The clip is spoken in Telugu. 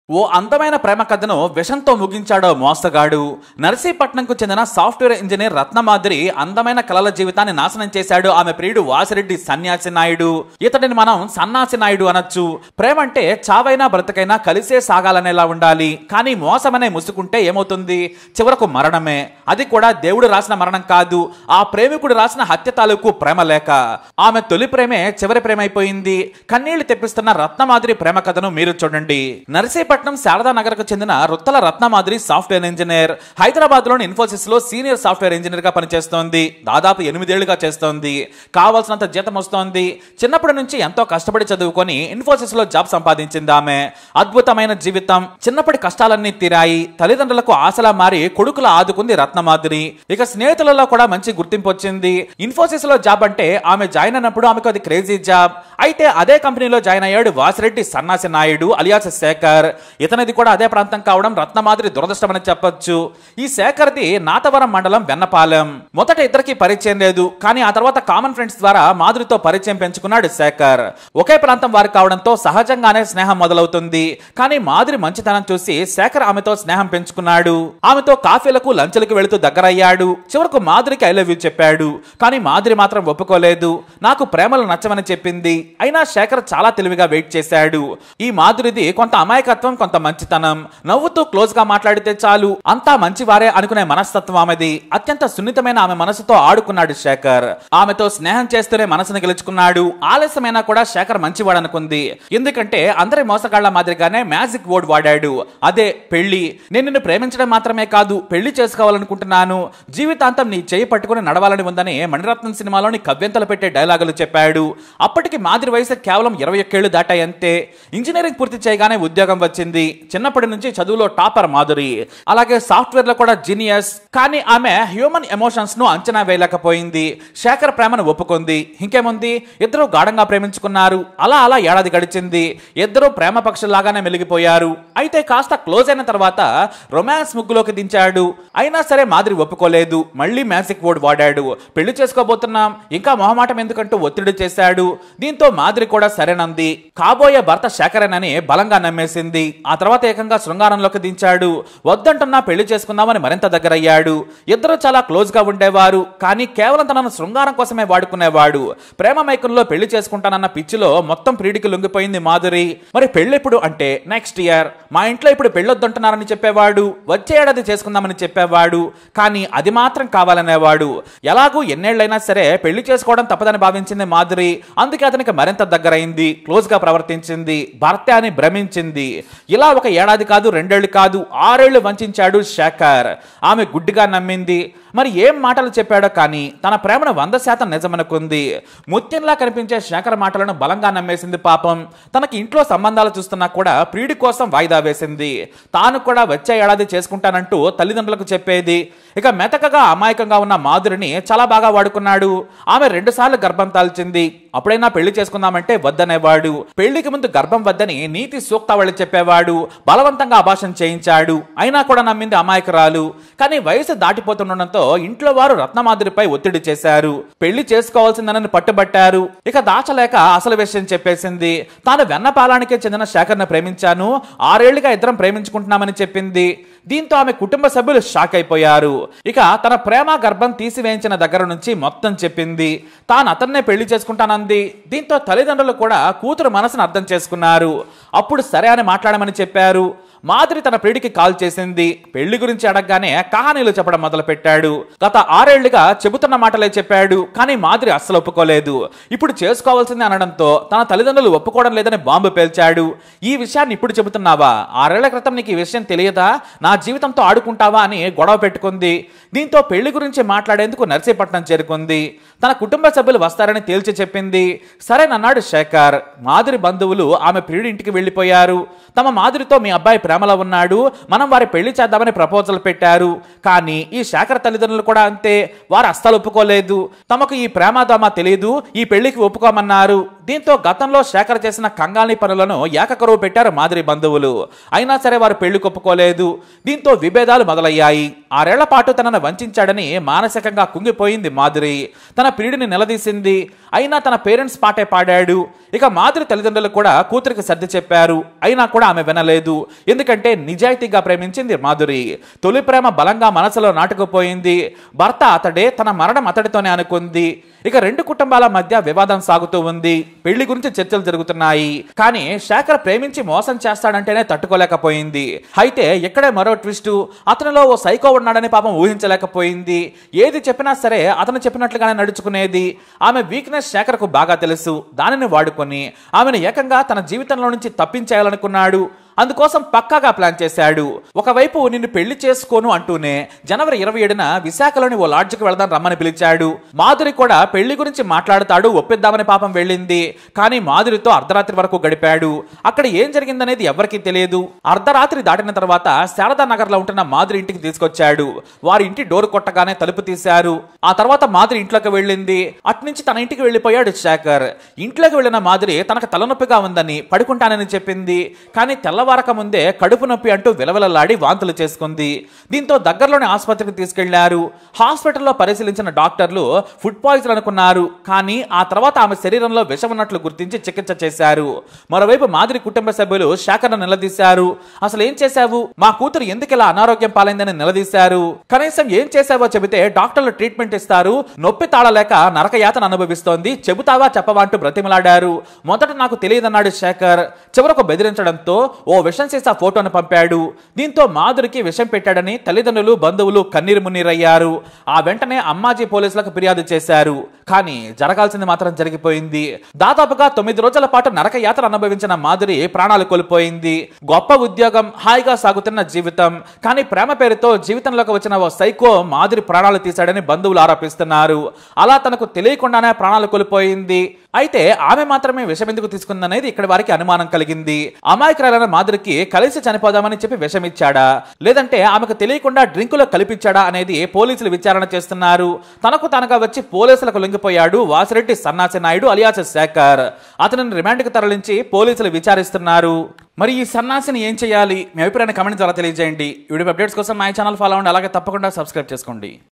ఓ అందమైన ప్రేమ కథను విషంతో ముగించాడో మోసగాడు నర్సీపట్నంకు చెందిన సాఫ్ట్వేర్ ఇంజనీర్ రత్నమాదిరి అందమైన కలల జీవితాన్ని నాశనం చేశాడు ఆమె ప్రియుడు వాసిరెడ్డి సన్యాసి నాయుడు ఇతడిని మనం సన్నాసి నాయుడు అనొచ్చు ప్రేమ అంటే చావైనా బ్రతకైనా కలిసే సాగాలనేలా ఉండాలి కానీ మోసమనే ముసుకుంటే ఏమవుతుంది చివరకు మరణమే అది కూడా దేవుడు రాసిన మరణం కాదు ఆ ప్రేమికుడు రాసిన హత్య తాలూకు ప్రేమ లేక ఆమె తొలి ప్రేమే చివరి ప్రేమ అయిపోయింది కన్నీళ్లు తెప్పిస్తున్న రత్నమాదిరి ప్రేమ కథను మీరు చూడండి నర్సీపట్నం శారదా నగర్కు చెందిన రుత్తల రత్నమాదిరి సాఫ్ట్వేర్ ఇంజనీర్ హైదరాబాద్ లోని ఇన్ఫోసిస్ లో సీనియర్ సాఫ్ట్వేర్ ఇంజనీర్ గా పనిచేస్తోంది దాదాపు ఎనిమిదేళ్లుగా చేస్తోంది కావాల్సినంత జీతం వస్తోంది చిన్నప్పటి నుంచి ఎంతో కష్టపడి చదువుకొని ఇన్ఫోసిస్ లో జాబ్ సంపాదించింది ఆమె అద్భుతమైన జీవితం చిన్నప్పటి కష్టాలన్నీ తీరాయి తల్లిదండ్రులకు ఆశలా మారి కొడుకుల ఆదుకుంది రత్నమాదిరి ఇక స్నేహితులలో కూడా మంచి గుర్తింపు వచ్చింది ఇన్ఫోసిస్ లో జాబ్ అంటే ఆమె జాయిన్ అయినప్పుడు ఆమెకు అది క్రేజీ జాబ్ అయితే అదే కంపెనీలో జాయిన్ అయ్యాడు వాసిరెడ్డి సన్నాసి నాయుడు అలియాస్ శేఖర్ ఇతనిది కూడా అదే ప్రాంతం కావడం రత్నమాదిరి దురదృష్టమని చెప్పొచ్చు ఈ శేఖర్ది నాతవరం మండలం వెన్నపాలెం మొదట ఇద్దరికి పరిచయం లేదు కానీ ఆ తర్వాత కామన్ ఫ్రెండ్స్ ద్వారా మాధురితో పరిచయం పెంచుకున్నాడు శేఖర్ ఒకే ప్రాంతం వారు కావడంతో సహజంగానే స్నేహం మొదలవుతుంది కానీ మాధురి మంచితనం చూసి శేఖర్ ఆమెతో స్నేహం పెంచుకున్నాడు ఆమెతో కాఫీలకు లంచ్లకు వెళుతూ దగ్గరయ్యాడు చివరకు మాధురికి ఐ లవ్ యూ చెప్పాడు కానీ మాధురి మాత్రం ఒప్పుకోలేదు నాకు ప్రేమలు నచ్చమని చెప్పింది అయినా శేఖర్ చాలా తెలివిగా వెయిట్ చేశాడు ఈ మాధురిది కొంత అమాయకత్వం కొంత మంచితనం నవ్వుతూ క్లోజ్ గా మాట్లాడితే చాలు అంతా మంచివారే అనుకునే మనస్తత్వం ఆమెది అత్యంత సున్నితమైన ఆమె మనసుతో ఆడుకున్నాడు శేఖర్ ఆమెతో స్నేహం చేస్తూనే మనసును గెలుచుకున్నాడు ఆలస్యమైనా కూడా శేఖర్ మంచివాడు అనుకుంది ఎందుకంటే అందరి మోసగాళ్ల మాదిరిగానే మ్యాజిక్ వర్డ్ వాడాడు అదే పెళ్లి నేను నిన్ను ప్రేమించడం మాత్రమే కాదు పెళ్లి చేసుకోవాలనుకుంటున్నాను జీవితాంతం నీ చేయి పట్టుకుని నడవాలని ఉందని మణిరత్నం సినిమాలోని కవ్యంతలు పెట్టే డైలాగులు చెప్పాడు అప్పటికి మాదిరి వయసు కేవలం ఇరవై ఒక్కేళ్లు దాటాయి అంతే ఇంజనీరింగ్ పూర్తి చేయగానే ఉద్యోగం వచ్చింది చిన్నప్పటి నుంచి చదువులో టాపర్ మాధురి అలాగే సాఫ్ట్వేర్ లో కూడా జీనియస్ కానీ ఆమె హ్యూమన్ ఎమోషన్స్ ను అంచనా వేయలేకపోయింది శేఖర్ ప్రేమను ఒప్పుకుంది ఇంకేముంది ఇద్దరు గాఢంగా ప్రేమించుకున్నారు అలా అలా ఏడాది గడిచింది ఇద్దరు ప్రేమ పక్షుల్లాగానే మెలిగిపోయారు అయితే కాస్త క్లోజ్ అయిన తర్వాత రొమాన్స్ ముగ్గులోకి దించాడు అయినా సరే మాదిరి ఒప్పుకోలేదు మళ్ళీ మ్యాజిక్ వర్డ్ వాడాడు పెళ్లి చేసుకోబోతున్నాం ఇంకా మొహమాటం ఎందుకంటూ ఒత్తిడి చేశాడు దీంతో మాదిరి కూడా సరేనంది కాబోయే భర్త శేఖరేనని బలంగా నమ్మేసింది ఆ తర్వాత ఏకంగా శృంగారంలోకి దించాడు వద్దంటున్నా పెళ్లి చేసుకుందామని మరింత దగ్గరయ్యాడు ఇద్దరు చాలా క్లోజ్ గా ఉండేవారు కానీ కేవలం తనను శృంగారం కోసమే వాడుకునేవాడు ప్రేమ మైకంలో పెళ్లి చేసుకుంటానన్న పిచ్చిలో మొత్తం ప్రీడికి లొంగిపోయింది మాధురి మరి పెళ్ళెప్పుడు అంటే నెక్స్ట్ ఇయర్ మా ఇంట్లో ఇప్పుడు పెళ్ళొద్దంటున్నారని చెప్పేవాడు వచ్చే ఏడాది చేసుకుందామని చెప్పేవాడు కానీ అది మాత్రం కావాలనేవాడు ఎలాగూ ఎన్నేళ్లైనా సరే పెళ్లి చేసుకోవడం తప్పదని భావించింది మాధురి అందుకే అతనికి మరింత దగ్గరైంది క్లోజ్ గా ప్రవర్తించింది భర్త అని భ్రమించింది ఇలా ఒక ఏడాది కాదు రెండేళ్లు కాదు ఆరేళ్లు వంచాడు శేఖర్ ఆమె గుడ్డిగా నమ్మింది మరి ఏం మాటలు చెప్పాడో కానీ తన ప్రేమను వంద శాతం నిజమనుకుంది ముత్యంలా కనిపించే శేఖర్ మాటలను బలంగా నమ్మేసింది పాపం తనకి ఇంట్లో సంబంధాలు చూస్తున్నా కూడా ప్రియుడి కోసం వాయిదా వేసింది తాను కూడా వచ్చే ఏడాది చేసుకుంటానంటూ తల్లిదండ్రులకు చెప్పేది ఇక మెతకగా అమాయకంగా ఉన్న మాధురిని చాలా బాగా వాడుకున్నాడు ఆమె రెండుసార్లు గర్భం తాల్చింది అప్పుడైనా పెళ్లి చేసుకుందామంటే వద్దనేవాడు పెళ్లికి ముందు గర్భం వద్దని నీతి సూక్తావళి చెప్పేవాడు బలవంతంగా అభాషణ చేయించాడు అయినా కూడా నమ్మింది అమాయకురాలు కానీ వయసు దాటిపోతుండటంతో ఇంట్లో వారు రత్నమాధురిపై ఒత్తిడి చేశారు పెళ్లి చేసుకోవాల్సిందని పట్టుబట్టారు ఇక దాచలేక అసలు విషయం చెప్పేసింది తాను వెన్నపాలానికే చెందిన శేఖర్ను ప్రేమించాను ఆరేళ్లుగా ఇద్దరం ప్రేమించుకుంటున్నామని చెప్పింది దీంతో ఆమె కుటుంబ సభ్యులు షాక్ అయిపోయారు ఇక తన ప్రేమ గర్భం తీసివేయించిన దగ్గర నుంచి మొత్తం చెప్పింది తాను అతన్నే పెళ్లి చేసుకుంటానంది దీంతో తల్లిదండ్రులు కూడా కూతురు మనసును అర్థం చేసుకున్నారు అప్పుడు సరే అని మాట్లాడమని చెప్పారు మాధురి తన ప్రియుడికి కాల్ చేసింది పెళ్లి గురించి అడగగానే కహానీలు చెప్పడం మొదలు పెట్టాడు గత ఆరేళ్లుగా చెబుతున్న మాటలే చెప్పాడు కానీ మాధురి అస్సలు ఒప్పుకోలేదు ఇప్పుడు చేసుకోవాల్సింది అనడంతో తన తల్లిదండ్రులు ఒప్పుకోవడం లేదని బాంబు పేల్చాడు ఈ విషయాన్ని ఇప్పుడు చెబుతున్నావా ఆరేళ్ల క్రితం నీకు ఈ విషయం తెలియదా నా జీవితంతో ఆడుకుంటావా అని గొడవ పెట్టుకుంది దీంతో పెళ్లి గురించి మాట్లాడేందుకు నర్సీపట్నం చేరుకుంది తన కుటుంబ సభ్యులు వస్తారని తేల్చి చెప్పింది సరేనన్నాడు శేఖర్ మాధురి బంధువులు ఆమె ప్రియుడి ఇంటికి వెళ్లిపోయారు తమ మాధురితో మీ అబ్బాయి ప్రేమలో ఉన్నాడు మనం వారి పెళ్లి చేద్దామని ప్రపోజల్ పెట్టారు కానీ ఈ శేఖర్ తల్లిదండ్రులు కూడా అంతే వారు అస్సలు ఒప్పుకోలేదు తమకు ఈ ప్రేమ దోమ తెలియదు ఈ పెళ్లికి ఒప్పుకోమన్నారు దీంతో గతంలో శేఖర్ చేసిన కంగాలి పనులను ఏకకరువు పెట్టారు మాదిరి బంధువులు అయినా సరే వారు పెళ్లి కొప్పుకోలేదు దీంతో విభేదాలు మొదలయ్యాయి ఆరేళ్ల పాటు తనను వంచాడని మానసికంగా కుంగిపోయింది మాధురి తన పీడిని నిలదీసింది అయినా తన పేరెంట్స్ పాటే పాడాడు ఇక మాధురి తల్లిదండ్రులు కూడా కూతురికి సర్ది చెప్పారు అయినా కూడా ఆమె వినలేదు ఎందుకంటే నిజాయితీగా ప్రేమించింది మాధురి తొలి ప్రేమ బలంగా మనసులో నాటుకుపోయింది భర్త అతడే తన మరణం అతడితోనే అనుకుంది ఇక రెండు కుటుంబాల మధ్య వివాదం సాగుతూ ఉంది పెళ్లి గురించి చర్చలు జరుగుతున్నాయి కానీ శేఖర్ ప్రేమించి మోసం చేస్తాడంటేనే తట్టుకోలేకపోయింది అయితే ఇక్కడే మరో ట్విస్ట్ అతనిలో ఓ సైకో ఉన్నాడని పాపం ఊహించలేకపోయింది ఏది చెప్పినా సరే అతను చెప్పినట్లుగానే నడుచుకునేది ఆమె వీక్నెస్ శేఖర్కు బాగా తెలుసు దానిని వాడుకొని ఆమెను ఏకంగా తన జీవితంలో నుంచి తప్పించేయాలనుకున్నాడు అందుకోసం పక్కాగా ప్లాన్ చేశాడు ఒకవైపు నిన్ను పెళ్లి చేసుకోను అంటూనే జనవరి ఇరవై ఏడున విశాఖలోని ఓ లాడ్జ్కి వెళదాం రమ్మని పిలిచాడు మాధురి కూడా పెళ్లి గురించి మాట్లాడతాడు ఒప్పిద్దామని పాపం వెళ్ళింది కానీ మాధురితో అర్ధరాత్రి వరకు గడిపాడు అక్కడ ఏం జరిగిందనేది ఎవరికీ తెలియదు అర్ధరాత్రి దాటిన తర్వాత శారదా నగర్ లో ఉంటున్న మాధురి ఇంటికి తీసుకొచ్చాడు వారి ఇంటి డోర్ కొట్టగానే తలుపు తీశారు ఆ తర్వాత మాధురి ఇంట్లోకి వెళ్ళింది అట్నుంచి తన ఇంటికి వెళ్ళిపోయాడు శేఖర్ ఇంట్లోకి వెళ్ళిన మాధురి తనకు తలనొప్పిగా ఉందని పడుకుంటానని చెప్పింది కానీ తెల్లవారక ముందే కడుపు నొప్పి అంటూ విలవిలలాడి వాంతులు చేసుకుంది దీంతో దగ్గరలోని ఆసుపత్రికి తీసుకెళ్లారు హాస్పిటల్లో పరిశీలించిన డాక్టర్లు ఫుడ్ పాయిజన్ అనుకున్నారు కానీ ఆ తర్వాత ఆమె శరీరంలో విషం ఉన్నట్లు గుర్తించి చికిత్స చేశారు మరోవైపు మాదిరి కుటుంబ సభ్యులు శేఖర్ను నిలదీశారు అసలు ఏం చేశావు మా కూతురు ఎందుకు ఇలా అనారోగ్యం పాలైందని నిలదీశారు కనీసం ఏం చేశావో చెబితే డాక్టర్లు ట్రీట్మెంట్ ఇస్తారు నొప్పి తాళలేక నరకయాతన అనుభవిస్తోంది చెబుతావా చెప్పవా అంటూ బ్రతిమలాడారు మొదట నాకు తెలియదన్నాడు శేఖర్ చివరకు బెదిరించడంతో ఓ విషం సీసా ఫోటోను పంపాడు దీంతో మాధురికి విషం పెట్టాడని తల్లిదండ్రులు బంధువులు కన్నీరు మున్నీరయ్యారు ఆ వెంటనే అమ్మాజీ పోలీసులకు ఫిర్యాదు చేశారు కానీ జరగాల్సింది మాత్రం జరిగిపోయింది దాదాపుగా తొమ్మిది రోజుల పాటు నరక యాత్ర అనుభవించిన మాధురి ప్రాణాలు కోల్పోయింది గొప్ప ఉద్యోగం హాయిగా సాగుతున్న జీవితం కానీ ప్రేమ పేరుతో జీవితంలోకి వచ్చిన ఓ సైకో మాధురి ప్రాణాలు తీశాడని బంధువులు ఆరోపిస్తున్నారు అలా తనకు తెలియకుండానే ప్రాణాలు కోల్పోయింది అయితే ఆమె మాత్రమే విషం ఎందుకు తీసుకుందనేది ఇక్కడ వారికి అనుమానం కలిగింది అమాయకురాలైన మాధురికి కలిసి చనిపోదామని చెప్పి విషం ఇచ్చాడా లేదంటే ఆమెకు తెలియకుండా డ్రింకులో కలిపించాడా అనేది పోలీసులు విచారణ చేస్తున్నారు తనకు తనగా వచ్చి పోలీసులకు లొంగిపోయాడు వాసిరెడ్డి సన్నాసి నాయుడు అలియాస్ శేఖర్ అతనిని రిమాండ్కి తరలించి పోలీసులు విచారిస్తున్నారు మరి ఈ సన్నాసిని ఏం చేయాలి మీ అభిప్రాయాన్ని కమెంట్ ద్వారా తెలియజేయండి వీడియో అప్డేట్స్ కోసం మా ఛానల్ ఫాలో అవ్వండి అలాగే తప్పకుండా సబ్స్క్రైబ్ చేసుకోండి